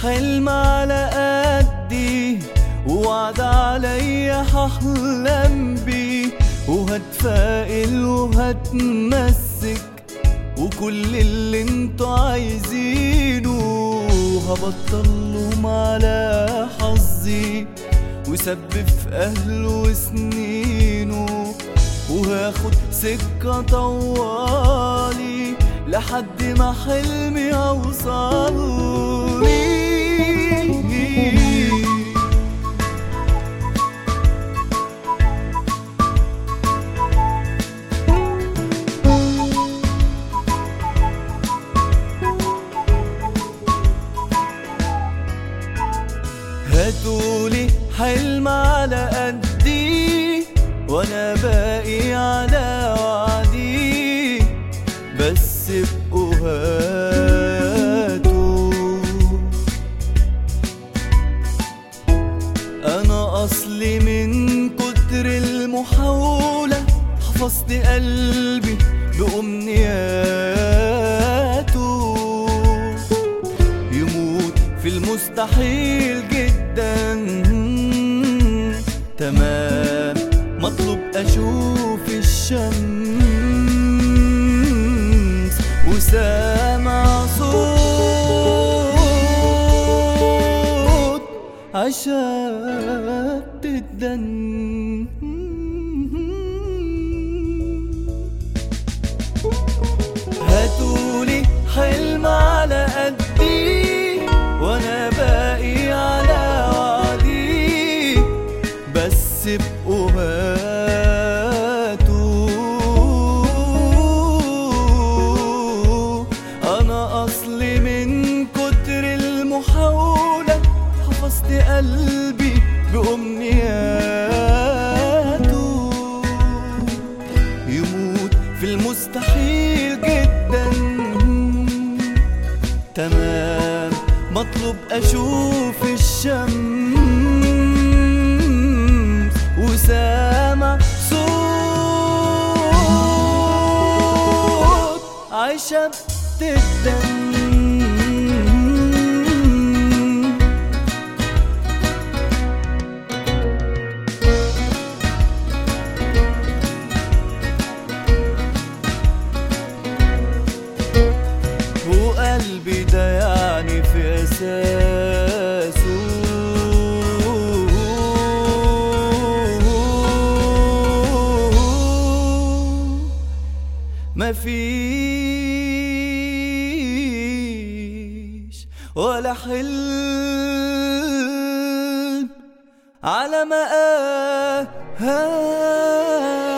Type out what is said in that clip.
حلم على قدي ووعد عليا هحلم بيه وهتفائل وهتمسك وكل اللي انتوا عايزينه هبطلهم على حظي وسبب في اهله وسنينه وهاخد سكة طوالي لحد ما حلمي اوصلي هاتولي حلم على قدي وانا باقي على وعدي بس ابقوا هاتوا انا اصلي من كتر المحاولة حفظت قلبي بأمنياته يموت في المستحيل جدا تمام مطلوب اشوف الشمس وسامع صوت عشاق تدن هاتولي حلم على قدي وانا باقي على وعدي بس ابقوا هاتوا انا اصلي من كتر المحاولة حفظت قلبي بأمنياته يموت في المستحيل جدا تمام مطلوب اشوف الشمس وسامع صوت عايشة بتدن وقلبي ده يعني في اساسه مفيش ولا حلم على ما